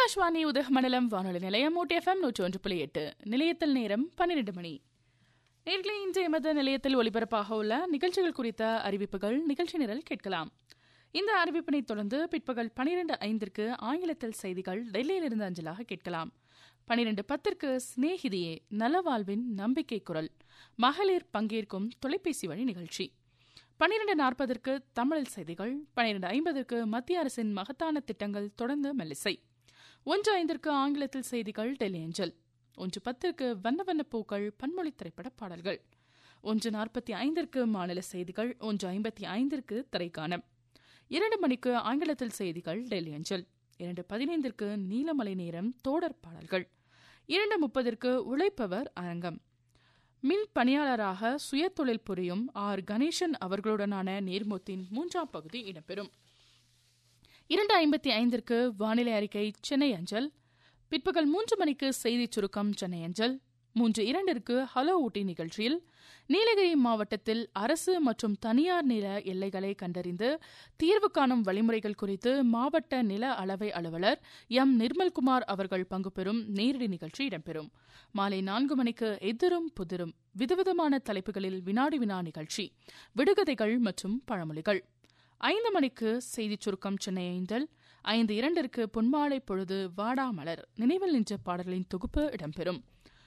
ஆகாஷ்வாணி உதகமண்டலம் வானொலி நிலையம் ஊட்டி எஃப்எம் நூற்றி ஒன்று புள்ளி எட்டு நிலையத்தில் நேரம் பன்னிரண்டு மணி நேர்களை இன்றைய எமது நிலையத்தில் ஒலிபரப்பாக உள்ள நிகழ்ச்சிகள் குறித்த அறிவிப்புகள் நிகழ்ச்சி நிரல் கேட்கலாம் இந்த அறிவிப்பினை தொடர்ந்து பிற்பகல் பனிரெண்டு ஐந்திற்கு ஆங்கிலத்தில் செய்திகள் டெல்லியிலிருந்து அஞ்சலாக கேட்கலாம் பனிரெண்டு பத்திற்கு சிநேகிதியே நலவாழ்வின் நம்பிக்கை குரல் மகளிர் பங்கேற்கும் தொலைபேசி வழி நிகழ்ச்சி பனிரெண்டு நாற்பதற்கு தமிழில் செய்திகள் பனிரெண்டு ஐம்பதற்கு மத்திய அரசின் மகத்தான திட்டங்கள் தொடர்ந்து மெல்லிசை ஒன்று ஐந்திற்கு ஆங்கிலத்தில் செய்திகள் டெல்லி ஏஞ்சல் ஒன்று பத்திற்கு வண்ண வண்ண பூக்கள் பன்மொழி திரைப்பட பாடல்கள் ஒன்று நாற்பத்தி ஐந்திற்கு மாநில செய்திகள் ஒன்று ஐம்பத்தி ஐந்திற்கு திரைக்கானம் இரண்டு மணிக்கு ஆங்கிலத்தில் செய்திகள் டெல்லி ஏஞ்சல் இரண்டு பதினைந்திற்கு நீலமலை நேரம் தோடர் பாடல்கள் இரண்டு முப்பதற்கு உழைப்பவர் அரங்கம் மின் பணியாளராக சுயதொழில் புரியும் ஆர் கணேசன் அவர்களுடனான நேர்முத்தின் மூன்றாம் பகுதி இடம்பெறும் இரண்டு ஐம்பத்தி ஐந்திற்கு வானிலை அறிக்கை சென்னை அஞ்சல் பிற்பகல் மூன்று மணிக்கு செய்தி சுருக்கம் சென்னை அஞ்சல் மூன்று இரண்டிற்கு ஹலோ ஊட்டி நிகழ்ச்சியில் நீலகிரி மாவட்டத்தில் அரசு மற்றும் தனியார் நில எல்லைகளை கண்டறிந்து தீர்வு காணும் வழிமுறைகள் குறித்து மாவட்ட நில அளவை அலுவலர் எம் நிர்மல்குமார் அவர்கள் பங்கு பெறும் நேரடி நிகழ்ச்சி இடம்பெறும் மாலை நான்கு மணிக்கு எதிரும் புதிரும் விதவிதமான தலைப்புகளில் வினாடி வினா நிகழ்ச்சி விடுகதைகள் மற்றும் பழமொழிகள் ஐந்து மணிக்கு செய்திச் சுருக்கம் சென்னை ஐந்தல் ஐந்து இரண்டிற்கு பொன்மாலை பொழுது வாடாமலர் நினைவில் நின்ற பாடல்களின் தொகுப்பு இடம்பெறும்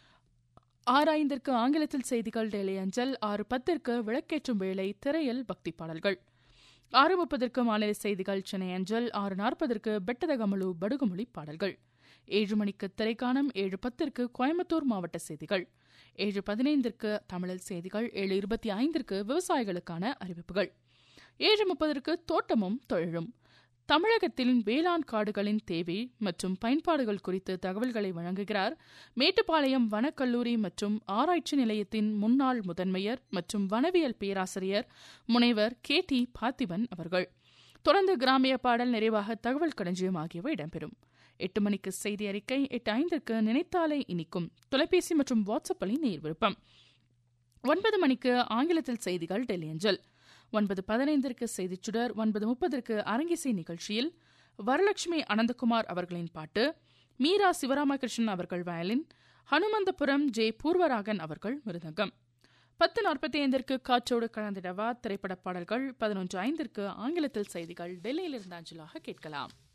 ஆறு ஐந்திற்கு ஆங்கிலத்தில் செய்திகள் டெய்லி அஞ்சல் ஆறு பத்திற்கு விளக்கேற்றும் வேளை திரையில் பக்தி பாடல்கள் ஆறு முப்பதற்கு மாநில செய்திகள் சென்னை அஞ்சல் ஆறு நாற்பதற்கு பெட்டதகமலு படுகுமொழி பாடல்கள் ஏழு மணிக்கு திரைக்கானம் ஏழு பத்திற்கு கோயம்புத்தூர் மாவட்ட செய்திகள் ஏழு பதினைந்திற்கு தமிழில் செய்திகள் ஏழு இருபத்தி ஐந்திற்கு விவசாயிகளுக்கான அறிவிப்புகள் ஏழு முப்பதற்கு தோட்டமும் தொழிலும் தமிழகத்தின் வேளாண் காடுகளின் தேவை மற்றும் பயன்பாடுகள் குறித்து தகவல்களை வழங்குகிறார் மேட்டுப்பாளையம் வனக்கல்லூரி மற்றும் ஆராய்ச்சி நிலையத்தின் முன்னாள் முதன்மையர் மற்றும் வனவியல் பேராசிரியர் முனைவர் கே டி பார்த்திபன் அவர்கள் தொடர்ந்து கிராமிய பாடல் நிறைவாக தகவல் களஞ்சியம் ஆகியவை இடம்பெறும் எட்டு மணிக்கு செய்தி அறிக்கை எட்டு ஐந்திற்கு நினைத்தாலே இனிக்கும் தொலைபேசி மற்றும் வாட்ஸ்அப்பில் நேர் விருப்பம் ஒன்பது மணிக்கு ஆங்கிலத்தில் செய்திகள் டெல்லி அஞ்சல் ஒன்பது பதினைந்திற்கு செய்திச் சுடர் ஒன்பது முப்பதற்கு அரங்கிசை நிகழ்ச்சியில் வரலட்சுமி அனந்தகுமார் அவர்களின் பாட்டு மீரா சிவராமகிருஷ்ணன் அவர்கள் வயலின் ஹனுமந்தபுரம் ஜே பூர்வராகன் அவர்கள் மிருதங்கம் பத்து நாற்பத்தி ஐந்திற்கு காற்றோடு கலந்திடவா திரைப்பட பாடல்கள் பதினொன்று ஐந்திற்கு ஆங்கிலத்தில் செய்திகள் டெல்லியிலிருந்து அஞ்சலாக கேட்கலாம்